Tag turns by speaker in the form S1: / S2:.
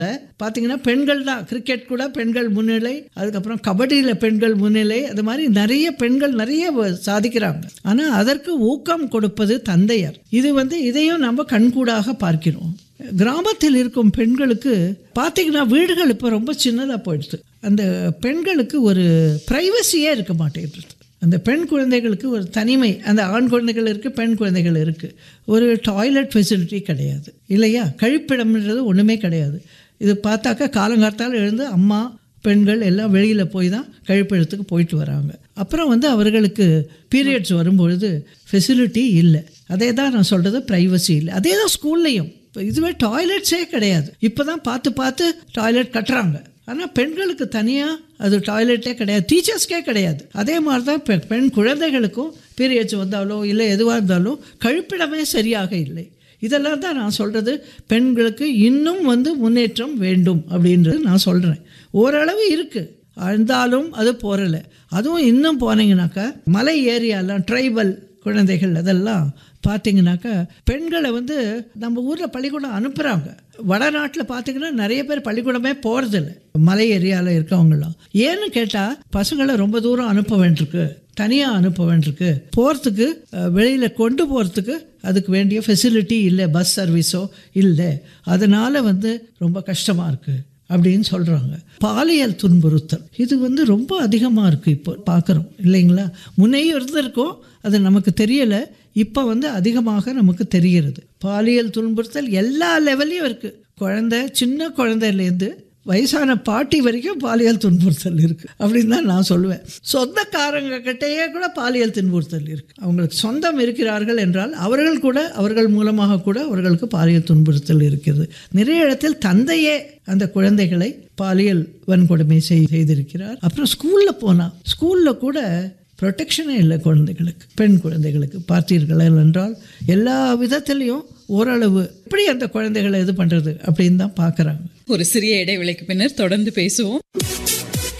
S1: பார்த்தீங்கன்னா பெண்கள் தான் கிரிக்கெட் கூட பெண்கள் முன்னிலை அதுக்கப்புறம் கபடியில் பெண்கள் முன்னிலை அது மாதிரி நிறைய பெண்கள் நிறைய வ- சாதிக்கிறாங்க ஆனால் அதற்கு ஊக்கம் கொடுப்பது தந்தையர் இது வந்து இதையும் நம்ம கண்கூடாக பார்க்கிறோம் கிராமத்தில் இருக்கும் பெண்களுக்கு பார்த்தீங்கன்னா வீடுகள் இப்போ ரொம்ப சின்னதாக போயிடுது அந்த பெண்களுக்கு ஒரு ப்ரைவசியே இருக்க மாட்டேங்குது அந்த பெண் குழந்தைகளுக்கு ஒரு தனிமை அந்த ஆண் குழந்தைகள் இருக்குது பெண் குழந்தைகள் இருக்குது ஒரு டாய்லெட் ஃபெசிலிட்டி கிடையாது இல்லையா கழிப்பிடம்ன்றது ஒன்றுமே கிடையாது இது பார்த்தாக்கா காலங்காத்தால் எழுந்து அம்மா பெண்கள் எல்லாம் வெளியில் போய் தான் கழிப்பிடத்துக்கு போயிட்டு வராங்க அப்புறம் வந்து அவர்களுக்கு பீரியட்ஸ் வரும்பொழுது ஃபெசிலிட்டி இல்லை அதே தான் நான் சொல்கிறது ப்ரைவசி இல்லை அதே தான் ஸ்கூல்லையும் இப்போ இதுவே டாய்லெட்ஸே கிடையாது இப்போ தான் பார்த்து பார்த்து டாய்லெட் கட்டுறாங்க ஆனால் பெண்களுக்கு தனியாக அது டாய்லெட்டே கிடையாது டீச்சர்ஸ்க்கே கிடையாது அதே மாதிரி தான் பெ- பெண் குழந்தைகளுக்கும் பீரியட்ஸ் வந்தாலோ இல்லை எதுவாக இருந்தாலும் கழிப்பிடமே சரியாக இல்லை இதெல்லாம் தான் நான் சொல்கிறது பெண்களுக்கு இன்னும் வந்து முன்னேற்றம் வேண்டும் அப்படின்றது நான் சொல்கிறேன் ஓரளவு இருக்குது இருந்தாலும் அது போறல அதுவும் இன்னும் போனீங்கன்னாக்கா மலை ஏரியாலாம் ட்ரைபல் குழந்தைகள் அதெல்லாம் பார்த்தீங்கன்னாக்கா பெண்களை வந்து நம்ம ஊரில் பள்ளிக்கூடம் அனுப்புகிறாங்க வடநாட்டில் பார்த்தீங்கன்னா நிறைய பேர் பள்ளிக்கூடமே போகிறதில்ல மலை ஏரியாவில் இருக்கவங்களாம் ஏன்னு கேட்டால் பசங்களை ரொம்ப தூரம் அனுப்ப வேண்டியிருக்கு தனியாக அனுப்ப வேண்டியிருக்கு போகிறதுக்கு வெளியில் கொண்டு போகிறதுக்கு அதுக்கு வேண்டிய ஃபெசிலிட்டி இல்லை பஸ் சர்வீஸோ இல்லை அதனால் வந்து ரொம்ப கஷ்டமாக இருக்குது அப்படின்னு சொல்கிறாங்க பாலியல் துன்புறுத்தல் இது வந்து ரொம்ப அதிகமாக இருக்குது இப்போ பார்க்குறோம் இல்லைங்களா முன்னையும் இருந்திருக்கோம் அது நமக்கு தெரியலை இப்போ வந்து அதிகமாக நமக்கு தெரிகிறது பாலியல் துன்புறுத்தல் எல்லா லெவல்லையும் இருக்குது குழந்தை சின்ன குழந்தையிலேருந்து வயசான பாட்டி வரைக்கும் பாலியல் துன்புறுத்தல் இருக்குது அப்படின்னு தான் நான் சொல்லுவேன் சொந்தக்காரங்க கிட்டேயே கூட பாலியல் துன்புறுத்தல் இருக்குது அவங்களுக்கு சொந்தம் இருக்கிறார்கள் என்றால் அவர்கள் கூட அவர்கள் மூலமாக கூட அவர்களுக்கு பாலியல் துன்புறுத்தல் இருக்கிறது நிறைய இடத்தில் தந்தையே அந்த குழந்தைகளை பாலியல் வன்கொடுமை செய் செய்திருக்கிறார் அப்புறம் ஸ்கூலில் போனால் ஸ்கூலில் கூட ப்ரொடெக்ஷனே இல்லை குழந்தைகளுக்கு பெண் குழந்தைகளுக்கு பார்த்தீர்கள் என்றால் எல்லா விதத்துலேயும் ஓரளவு எப்படி அந்த குழந்தைகளை இது பண்ணுறது அப்படின்னு தான் பார்க்குறாங்க
S2: ஒரு சிறிய இடைவேளைக்கு பின்னர் தொடர்ந்து பேசுவோம்